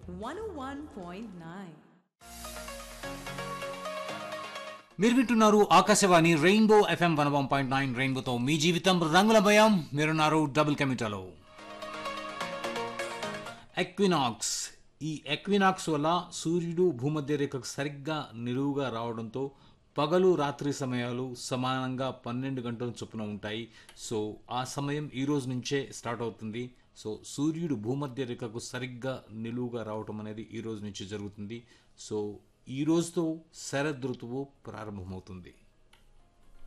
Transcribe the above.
101.9. మీరు వింటున్నారు Akashvani rainbow FM one one point nine రెయిన్బోతో మీ జీవితం రంగుల భయం మీరున్నారు డబుల్ కెమిటాలో ఎక్వినాక్స్ ఈ ఎక్వినాక్స్ వల్ల సూర్యుడు భూమధ్య రేఖకు సరిగ్గా నిలువుగా రావడంతో పగలు రాత్రి సమయాలు సమానంగా పన్నెండు గంటల చొప్పున ఉంటాయి సో ఆ సమయం ఈ రోజు నుంచే స్టార్ట్ అవుతుంది సో సూర్యుడు భూమధ్య రేఖకు సరిగ్గా నిలువుగా రావటం అనేది ఈ రోజు నుంచి జరుగుతుంది సో ఈ రోజుతో శరదృతువు ప్రారంభమవుతుంది